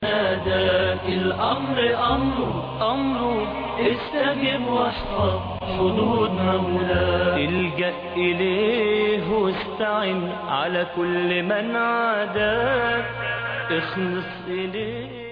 ناداك الأمر أمره أمره استجب واحفظ حدود مولاك الجأ إليه واستعن على كل من عاداك اخلص إليه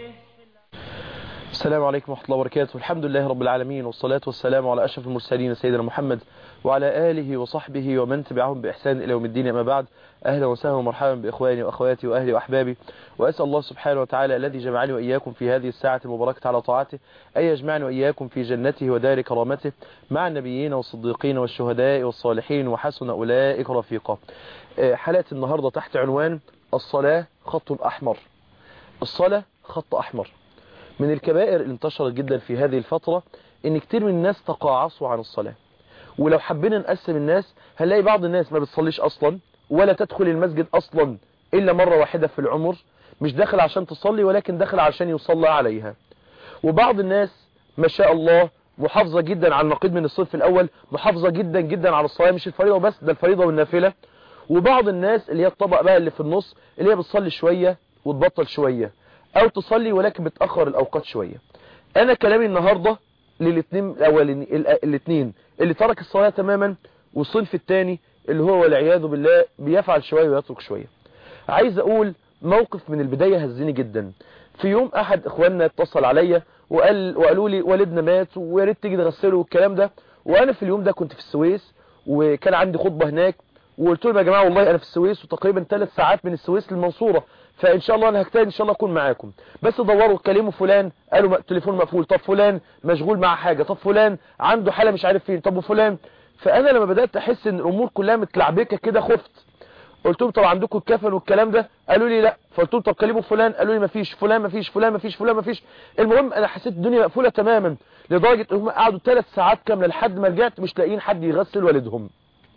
السلام عليكم ورحمة الله وبركاته الحمد لله رب العالمين والصلاة والسلام على أشرف المرسلين سيدنا محمد وعلى آله وصحبه ومن تبعهم بإحسان إلى يوم الدين أما بعد أهلا وسهلا ومرحبا بإخواني وأخواتي وأهلي وأحبابي وأسأل الله سبحانه وتعالى الذي جمعني وإياكم في هذه الساعة المباركة على طاعته أن يجمعني وإياكم في جنته ودار كرامته مع النبيين والصديقين والشهداء والصالحين وحسن أولئك رفيقا حلقة النهاردة تحت عنوان الصلاة خط أحمر الصلاة خط أحمر من الكبائر اللي انتشرت جدا في هذه الفترة ان كتير من الناس تقاعصوا عن الصلاة ولو حبينا نقسم الناس هنلاقي بعض الناس ما بتصليش اصلا ولا تدخل المسجد اصلا الا مرة واحدة في العمر مش داخل عشان تصلي ولكن داخل عشان يصلى عليها وبعض الناس ما شاء الله محافظة جدا على النقيض من الصنف الاول محافظة جدا جدا على الصلاة مش الفريضة بس ده الفريضة والنافلة وبعض الناس اللي هي الطبق بقى اللي في النص اللي هي بتصلي شوية وتبطل شوية او تصلي ولكن بتأخر الاوقات شوية انا كلامي النهاردة للاثنين الاولين الاثنين اللي ترك الصلاة تماما والصنف الثاني اللي هو والعياذ بالله بيفعل شوية ويترك شوية عايز اقول موقف من البداية هزني جدا في يوم احد اخواننا اتصل عليا وقال وقالوا لي والدنا مات ويا ريت تيجي تغسله والكلام ده وانا في اليوم ده كنت في السويس وكان عندي خطبة هناك وقلت لهم يا جماعة والله انا في السويس وتقريبا ثلاث ساعات من السويس للمنصورة فان شاء الله انا هجتهد ان شاء الله اكون معاكم بس دوروا كلموا فلان قالوا تليفون مقفول طب فلان مشغول مع حاجة طب فلان عنده حالة مش عارف فين طب وفلان فانا لما بدأت احس ان الامور كلها متلعبكه كده خفت قلت لهم طب عندكم الكفن والكلام ده قالوا لي لا فقلت لهم طب كلموا فلان قالوا لي مفيش فلان مفيش فلان مفيش فلان مفيش المهم انا حسيت الدنيا مقفوله تماما لدرجه ان هم قعدوا ثلاث ساعات كامله لحد ما رجعت مش لاقيين حد يغسل والدهم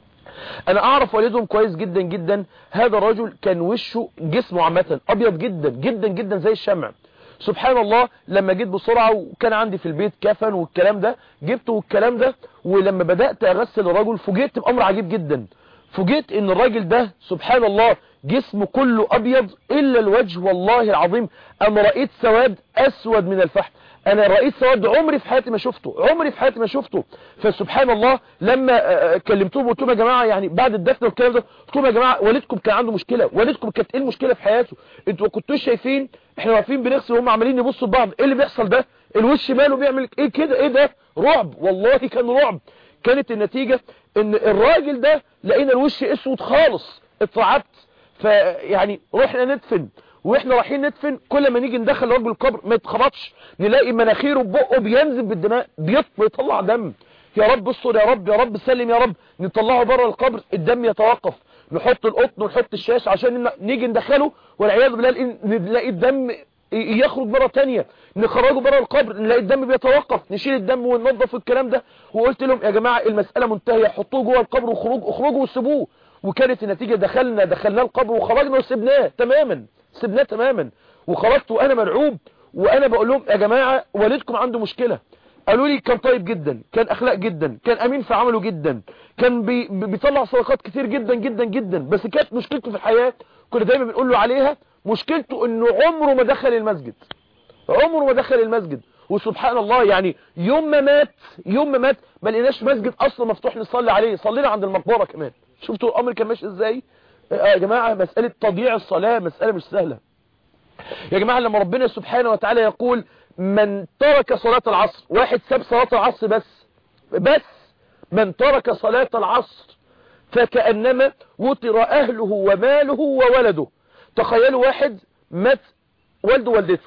انا اعرف والدهم كويس جدا جدا هذا الرجل كان وشه جسمه عامه ابيض جدا جدا جدا زي الشمع سبحان الله لما جيت بسرعة وكان عندي في البيت كفن والكلام ده جبته والكلام ده ولما بدأت اغسل الرجل فوجئت بامر عجيب جدا فوجئت ان الراجل ده سبحان الله جسمه كله ابيض الا الوجه والله العظيم انا رأيت سواد اسود من الفحم انا رأيت سواد عمري في حياتي ما شفته عمري في حياتي ما شفته فسبحان الله لما كلمتهم قلت لهم يا جماعه يعني بعد الدفن والكلام ده قلت لهم يا جماعه والدكم كان عنده مشكله والدكم كانت ايه المشكله في حياته انتوا ما كنتوش شايفين احنا واقفين بنغسل وهم عمالين يبصوا لبعض ايه اللي بيحصل ده الوش ماله بيعمل ايه كده ايه ده رعب والله كان رعب كانت النتيجه ان الراجل ده لقينا الوش اسود خالص اترعبت فيعني رحنا ندفن واحنا رايحين ندفن كل ما نيجي ندخل الراجل القبر ما يتخبطش نلاقي مناخيره بقه بينزل بالدماء بيطلع دم يا رب استر يا رب يا رب سلم يا رب نطلعه بره القبر الدم يتوقف نحط القطن ونحط الشاش عشان نيجي ندخله والعياذ بالله نلاقي الدم يخرج مرة تانية نخرجه بره القبر نلاقي الدم بيتوقف نشيل الدم وننظف الكلام ده وقلت لهم يا جماعة المسألة منتهية حطوه جوه القبر وخروج اخرجوا وسيبوه وكانت النتيجة دخلنا دخلناه القبر وخرجنا وسبناه تماما سبناه تماما وخرجت وانا مرعوب وانا بقول لهم يا جماعة والدكم عنده مشكلة قالوا لي كان طيب جدا كان اخلاق جدا كان امين في عمله جدا كان بي بيطلع صدقات كتير جدا جدا جدا بس كانت مشكلته في الحياة كنا دايما بنقول له عليها مشكلته انه عمره ما دخل المسجد عمره ما دخل المسجد وسبحان الله يعني يوم ما مات يوم ما مات ما لقيناش مسجد اصلا مفتوح نصلي عليه صلينا عند المقبره كمان شفتوا الامر كان ماشي ازاي يا جماعه مساله تضييع الصلاه مساله مش سهله يا جماعه لما ربنا سبحانه وتعالى يقول من ترك صلاة العصر واحد ساب صلاة العصر بس بس من ترك صلاة العصر فكأنما وطر أهله وماله وولده تخيلوا واحد مات والده والدته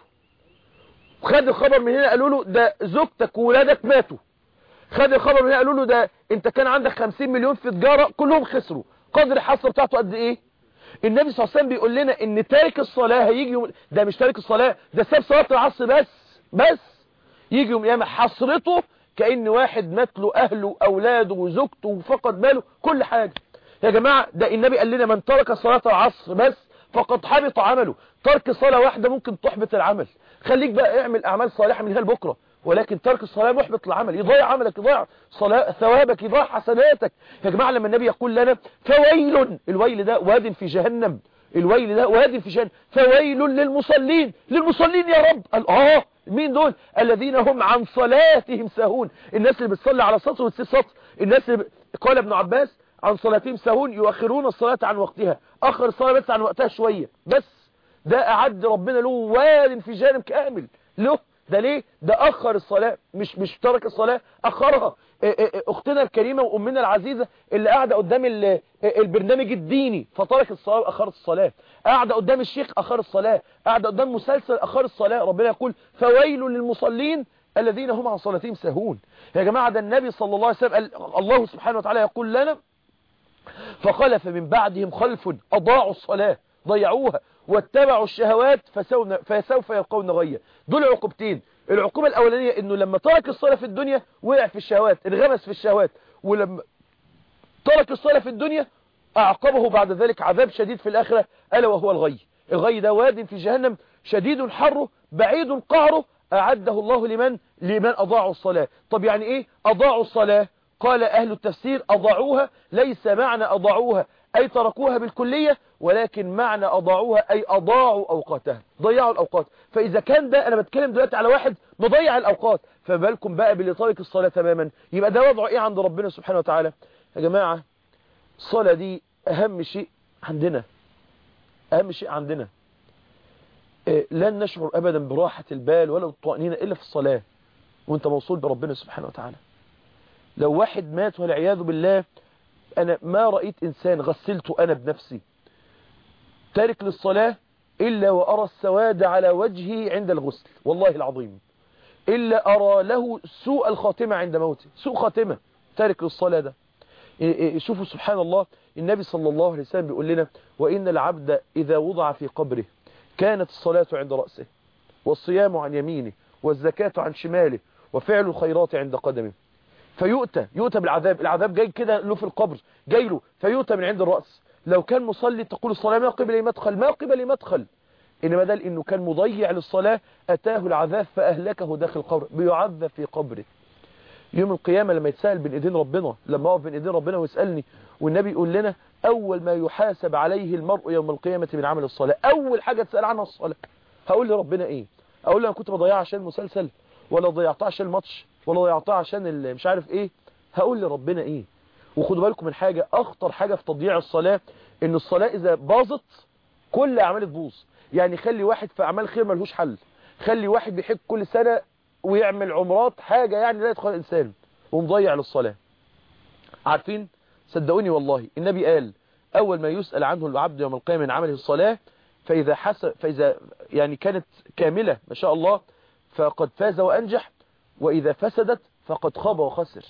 خد الخبر من هنا قالوا له ده زوجتك وولادك ماتوا خد الخبر من هنا قالوا له ده انت كان عندك 50 مليون في تجارة كلهم خسروا قدر الحصر بتاعته قد ايه النبي صلى الله عليه وسلم بيقول لنا ان تارك الصلاة هيجي يوم ده مش تارك الصلاة ده ساب صلاة العصر بس بس يجي يوم القيامه حسرته كأن واحد مات له اهله اولاده وزوجته وفقد ماله كل حاجة يا جماعة ده النبي قال لنا من ترك صلاة العصر بس فقد حبط عمله ترك صلاة واحدة ممكن تحبط العمل خليك بقى اعمل اعمال صالحة من هنا لبكره ولكن ترك الصلاة محبط العمل يضيع عملك يضيع صلاة ثوابك يضيع حسناتك يا جماعة لما النبي يقول لنا فويل الويل ده واد في جهنم الويل ده وادي في جهنم فويل للمصلين للمصلين يا رب قال اه مين دول الذين هم عن صلاتهم ساهون الناس اللي بتصلي على سطر وتسيب سطر الناس اللي ب... قال ابن عباس عن صلاتهم ساهون يؤخرون الصلاة عن وقتها اخر الصلاة بس عن وقتها شوية بس ده اعد ربنا له واد في جانب كامل له ده ليه ده اخر الصلاة مش مش ترك الصلاة اخرها اختنا الكريمة وامنا العزيزة اللي قاعدة قدام البرنامج الديني فترك الصلاة اخر الصلاة قاعدة قدام الشيخ اخر الصلاة قاعدة قدام مسلسل اخر الصلاة ربنا يقول فويل للمصلين الذين هم عن صلاتهم ساهون يا جماعة ده النبي صلى الله عليه وسلم قال الله سبحانه وتعالى يقول لنا فخلف من بعدهم خلف اضاعوا الصلاة ضيعوها واتبعوا الشهوات فسوف يلقون غيا دول عقوبتين العقوبة الأولانية انه لما ترك الصلاة في الدنيا وقع في الشهوات انغمس في الشهوات ولما ترك الصلاة في الدنيا أعقبه بعد ذلك عذاب شديد في الآخرة ألا وهو الغي الغي ده واد في جهنم شديد حره بعيد قعره أعده الله لمن لمن أضاعوا الصلاة طب يعني إيه أضاعوا الصلاة قال أهل التفسير أضاعوها ليس معنى أضاعوها أي تركوها بالكلية ولكن معنى أضاعوها أي أضاعوا أوقاتها ضيعوا الأوقات فإذا كان ده أنا بتكلم دلوقتي على واحد مضيع الأوقات فبالكم بقى باللي تارك الصلاة تماما يبقى ده وضعه إيه عند ربنا سبحانه وتعالى يا جماعة الصلاة دي أهم شيء عندنا أهم شيء عندنا إيه لن نشعر أبدا براحة البال ولا الطمأنينة إلا في الصلاة وانت موصول بربنا سبحانه وتعالى لو واحد مات والعياذ بالله أنا ما رأيت إنسان غسلته أنا بنفسي تارك للصلاة إلا وأرى السواد على وجهه عند الغسل والله العظيم إلا أرى له سوء الخاتمة عند موته سوء خاتمة تارك للصلاة ده شوفوا سبحان الله النبي صلى الله عليه وسلم بيقول لنا وإن العبد إذا وضع في قبره كانت الصلاة عند رأسه والصيام عن يمينه والزكاة عن شماله وفعل الخيرات عند قدمه فيؤتى يؤتى بالعذاب العذاب جاي كده له في القبر جاي له فيؤتى من عند الرأس لو كان مصلي تقول الصلاة ما قبل مدخل ما قبل مدخل إنما ده لأنه كان مضيع للصلاة أتاه العذاب فأهلكه داخل القبر بيعذب في قبره يوم القيامة لما يتسأل بين ايدين ربنا لما اقف بين ايدين ربنا ويسألني والنبي يقول لنا أول ما يحاسب عليه المرء يوم القيامة من عمل الصلاة أول حاجة تسأل عنها الصلاة هقول لربنا إيه أقول له أنا كنت بضيعها عشان المسلسل ولا ضيعتها عشان الماتش ولا ضيعتها عشان مش عارف إيه هقول لربنا إيه وخدوا بالكم من حاجة أخطر حاجة في تضييع الصلاة إن الصلاة إذا باظت كل أعمال تبوظ يعني خلي واحد في أعمال خير ملهوش حل خلي واحد بيحج كل سنة ويعمل عمرات حاجة يعني لا يدخل الإنسان ومضيع للصلاة عارفين صدقوني والله النبي قال أول ما يسأل عنه العبد يوم القيامة من عمله الصلاة فإذا, حس فإذا يعني كانت كاملة ما شاء الله فقد فاز وأنجح وإذا فسدت فقد خاب وخسر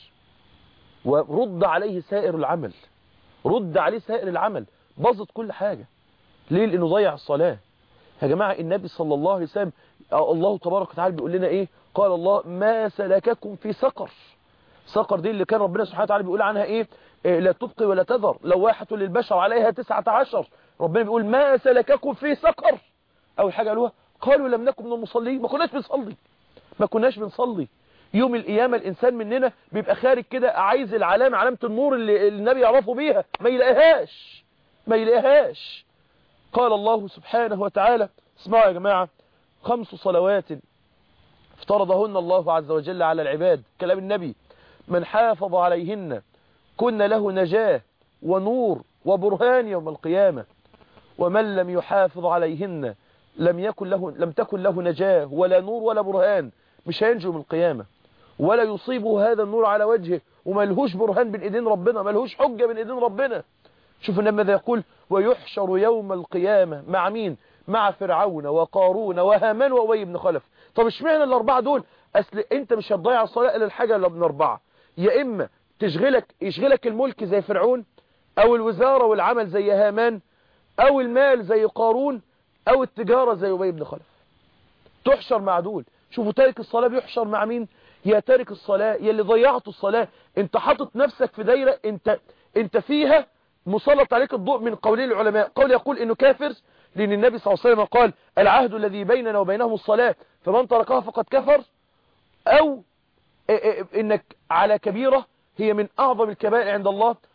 ورد عليه سائر العمل رد عليه سائر العمل باظت كل حاجة ليه لأنه ضيع الصلاة يا جماعة النبي صلى الله عليه وسلم الله تبارك وتعالى بيقول لنا إيه قال الله ما سلككم في سقر سقر دي اللي كان ربنا سبحانه وتعالى بيقول عنها إيه, إيه لا تبقي ولا تذر لواحة للبشر عليها تسعة عشر ربنا بيقول ما سلككم في سقر أول حاجة قالوها قالوا لم نكن من المصلين ما كناش بنصلي ما كناش بنصلي يوم القيامة الإنسان مننا بيبقى خارج كده عايز العلامة علامة النور اللي النبي يعرفه بيها ما يلاقيهاش ما يلاقيهاش قال الله سبحانه وتعالى اسمعوا يا جماعة خمس صلوات افترضهن الله عز وجل على العباد كلام النبي من حافظ عليهن كن له نجاة ونور وبرهان يوم القيامة ومن لم يحافظ عليهن لم يكن له لم تكن له نجاة ولا نور ولا برهان مش هينجو من القيامة ولا يصيبه هذا النور على وجهه وملهوش برهان بين ايدين ربنا ملهوش حجة بين ايدين ربنا شوف النبي ماذا يقول ويحشر يوم القيامة مع مين مع فرعون وقارون وهامان وأبي بن خلف طب اشمعنى الأربعة دول أصل أنت مش هتضيع الصلاة إلا الحاجة اللي من أربعة يا إما تشغلك يشغلك الملك زي فرعون أو الوزارة والعمل زي هامان أو المال زي قارون أو التجارة زي أبي بن خلف تحشر مع دول شوفوا تارك الصلاة بيحشر مع مين يا تارك الصلاة يا اللي ضيعت الصلاة انت حاطط نفسك في دايرة انت انت فيها مسلط عليك الضوء من قولين العلماء قول يقول انه كافر لان النبي صلى الله عليه وسلم قال العهد الذي بيننا وبينهم الصلاة فمن تركها فقد كفر او انك على كبيرة هي من اعظم الكبائر عند الله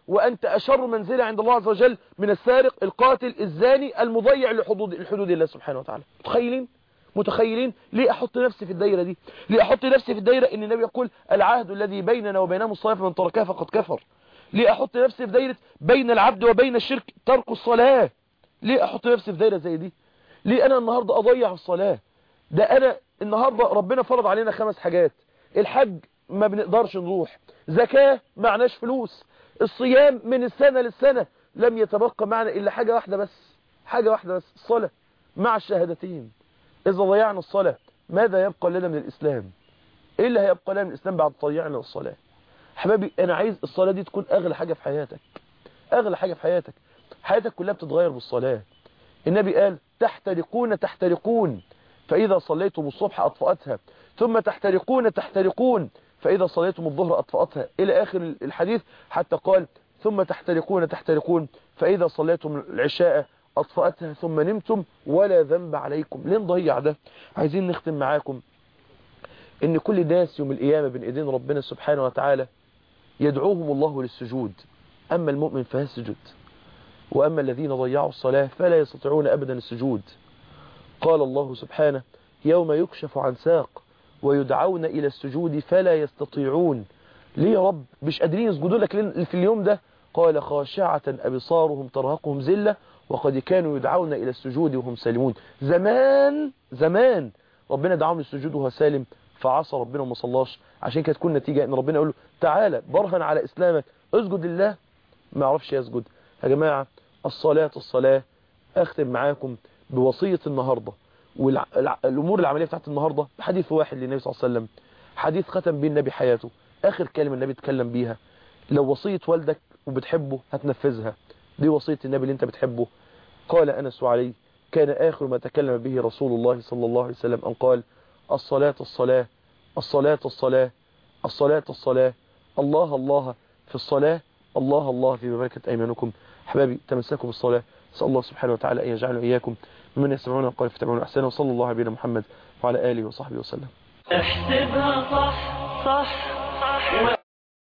وأنت أشر منزلة عند الله عز وجل من السارق القاتل الزاني المضيع لحدود الحدود الله سبحانه وتعالى متخيلين متخيلين ليه أحط نفسي في الدايرة دي ليه أحط نفسي في الدايرة إن النبي يقول العهد الذي بيننا وبينهم الصلاة فمن تركها فقد كفر ليه أحط نفسي في دايرة بين العبد وبين الشرك ترك الصلاة ليه أحط نفسي في دايرة زي دي ليه أنا النهاردة أضيع الصلاة ده أنا النهاردة ربنا فرض علينا خمس حاجات الحج ما بنقدرش نروح زكاة معناش فلوس الصيام من السنة للسنة لم يتبقى معنا إلا حاجة واحدة بس حاجة واحدة بس الصلاة مع الشهادتين إذا ضيعنا الصلاة ماذا يبقى لنا من الإسلام إيه اللي هيبقى لنا من الإسلام بعد ضيعنا الصلاة حبابي أنا عايز الصلاة دي تكون أغلى حاجة في حياتك أغلى حاجة في حياتك حياتك كلها بتتغير بالصلاة النبي قال تحترقون تحترقون فإذا صليتم الصبح أطفأتها ثم تحترقون تحترقون فإذا صليتم الظهر أطفأتها إلى آخر الحديث حتى قال ثم تحترقون تحترقون فإذا صليتم العشاء أطفأتها ثم نمتم ولا ذنب عليكم ليه نضيع ده عايزين نختم معاكم إن كل ناس يوم القيامة بين إيدين ربنا سبحانه وتعالى يدعوهم الله للسجود أما المؤمن فيسجد وأما الذين ضيعوا الصلاة فلا يستطيعون أبدا السجود قال الله سبحانه يوم يكشف عن ساق ويدعون إلى السجود فلا يستطيعون ليه يا رب مش قادرين يسجدوا لك في اليوم ده قال خاشعة أبصارهم ترهقهم زلة وقد كانوا يدعون إلى السجود وهم سالمون زمان زمان ربنا دعاهم للسجود وهو سالم فعصى ربنا وما صلاش عشان كده تكون نتيجة ان ربنا يقول له تعالى برهن على اسلامك اسجد لله ما يعرفش يسجد يا جماعة الصلاة الصلاة اختم معاكم بوصية النهاردة والامور العملية بتاعت النهاردة حديث واحد للنبي صلى الله عليه وسلم حديث ختم به النبي حياته اخر كلمة النبي اتكلم بيها لو وصية والدك وبتحبه هتنفذها دي وصية النبي اللي انت بتحبه قال انس علي كان اخر ما تكلم به رسول الله صلى الله عليه وسلم ان قال الصلاة الصلاة الصلاة الصلاة الصلاة الصلاة الله الله في الصلاة الله الله في بركة أيمانكم حبابي تمسكوا بالصلاة نسأل الله سبحانه وتعالى أن يجعلنا إياكم ممن يستمعون القول فتبعون أحسنه وصلى الله على نبينا محمد وعلى آله وصحبه وسلم احسبها صح صح صح